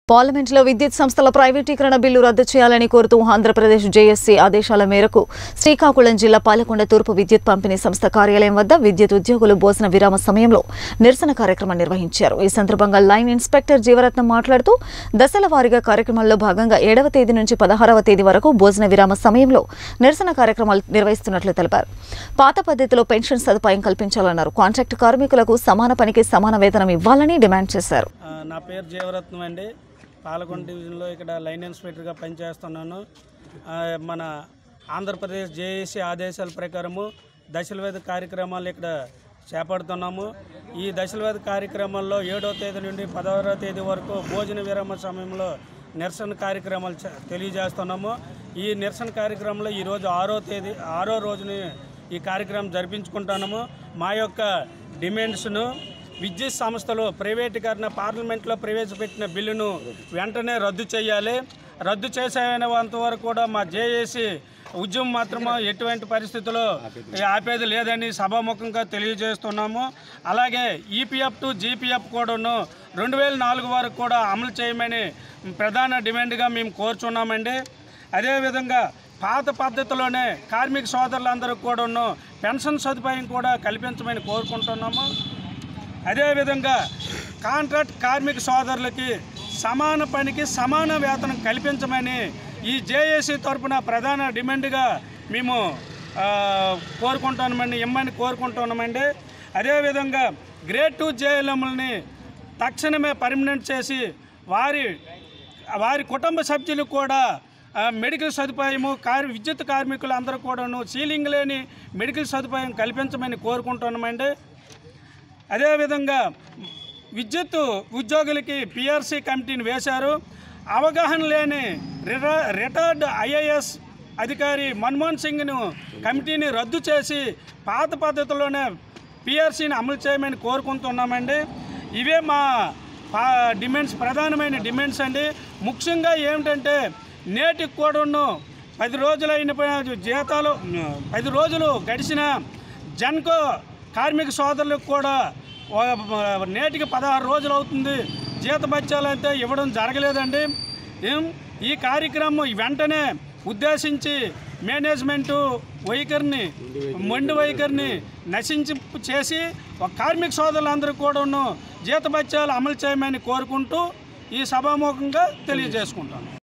పార్లమెంట్లో విద్యుత్ సంస్థల ప్రైవేటీకరణ బిల్లు రద్దు చేయాలని కోరుతూ ఆంధ్రప్రదేశ్ జేఎస్సీ ఆదేశాల మేరకు శ్రీకాకుళం జిల్లా పాలకొండ తూర్పు విద్యుత్ పంపిణీ సంస్థ కార్యాలయం వద్ద విద్యుత్ ఉద్యోగులు భోజన విరామ సమయంలో నిరసన కార్యక్రమం నిర్వహించారు ఈ సందర్భంగా లైన్ ఇన్స్పెక్టర్ జీవరత్నం మాట్లాడుతూ దశల వారీగా కార్యక్రమంలో భాగంగా ఏడవ తేదీ నుంచి పదహారవ తేదీ వరకు భోజన విరామ సమయంలో నిరసన కార్యక్రమాలు నిర్వహిస్తున్నట్లు తెలిపారు పాత పద్ధతిలో పెన్షన్ సదుపాయం కల్పించాలన్నారు కాంట్రాక్టు కార్మికులకు సమాన పనికి సమాన వేతనం ఇవ్వాలని డిమాండ్ చేశారు ఆ, నా పేరు జీవరత్నం అండి పాలకొండ డివిజన్లో ఇక్కడ లైన్ ఇన్స్పెక్టర్గా పనిచేస్తున్నాను ఆ, మన ఆంధ్రప్రదేశ్ జేఏసీ ఆదేశాల ప్రకారము దశలవేద కార్యక్రమాలు ఇక్కడ చేపడుతున్నాము ఈ దశలవేద కార్యక్రమాల్లో ఏడో తేదీ నుండి పదహారో తేదీ వరకు భోజన విరామ సమయంలో నిరసన కార్యక్రమాలు చ- తెలియజేస్తున్నాము ఈ నిరసన కార్యక్రమంలో ఈరోజు ఆరో తేదీ ఆరో రోజుని ఈ కార్యక్రమం జరిపించుకుంటున్నాము మా యొక్క డిమాండ్స్ను విద్యుత్ సంస్థలు ప్రైవేటీకరణ పార్లమెంట్లో ప్రవేశపెట్టిన బిల్లును వెంటనే రద్దు చేయాలి రద్దు చేసేంత వరకు కూడా మా జేఏసీ ఉద్యమం మాత్రము ఎటువంటి పరిస్థితుల్లో ఆపేది లేదని సభాముఖంగా తెలియజేస్తున్నాము అలాగే ఈపీఎఫ్ టు జీపీఎఫ్ కూడాను రెండు వేల నాలుగు వరకు కూడా అమలు చేయమని ప్రధాన డిమాండ్గా మేము కోరుచున్నామండి అదేవిధంగా పాత పద్ధతిలోనే కార్మిక సోదరులందరూ కూడాను పెన్షన్ సదుపాయం కూడా కల్పించమని కోరుకుంటున్నాము అదేవిధంగా కాంట్రాక్ట్ కార్మిక సోదరులకి సమాన పనికి సమాన వేతనం కల్పించమని ఈ జేఏసీ తరపున ప్రధాన డిమాండ్గా మేము ఆ, కోరుకుంటున్నామండి ఇమ్మని కోరుకుంటున్నామండి అదేవిధంగా గ్రేడ్ టూ జేఎల్ఎంలని తక్షణమే పర్మనెంట్ చేసి వారి వారి కుటుంబ సభ్యులు కూడా ఆ, మెడికల్ సదుపాయము కార్ విద్యుత్ కార్మికులు అందరూ కూడాను సీలింగ్ లేని మెడికల్ సదుపాయం కల్పించమని కోరుకుంటున్నామండి అదేవిధంగా విద్యుత్ ఉద్యోగులకి పిఆర్సీ కమిటీని వేశారు అవగాహన లేని రిటా రిటైర్డ్ ఐఏఎస్ అధికారి మన్మోహన్ సింగ్ను కమిటీని రద్దు చేసి పాత పద్ధతిలోనే పిఆర్సీని అమలు చేయమని కోరుకుంటున్నామండి ఇవే మా పా డిమాండ్స్ ప్రధానమైన డిమాండ్స్ అండి ముఖ్యంగా ఏమిటంటే నేటికి కూడాను పది రోజులైన ప- జీతాలు పది రోజులు గడిచిన జన్కో కార్మిక సోదరులకు కూడా ఓ- నేటికి పదహారు రోజులు అవుతుంది జీతభత్యాలు అయితే ఇవ్వడం జరగలేదండి ఏం ఈ కార్యక్రమం వెంటనే ఉద్దేశించి మేనేజ్మెంటు వైఖరిని మొండి వైఖరిని నశించి చేసి ఒక కార్మిక సోదరులందరూ కూడాను జీతభత్యాలు అమలు చేయమని కోరుకుంటూ ఈ సభాముఖంగా తెలియజేసుకుంటాను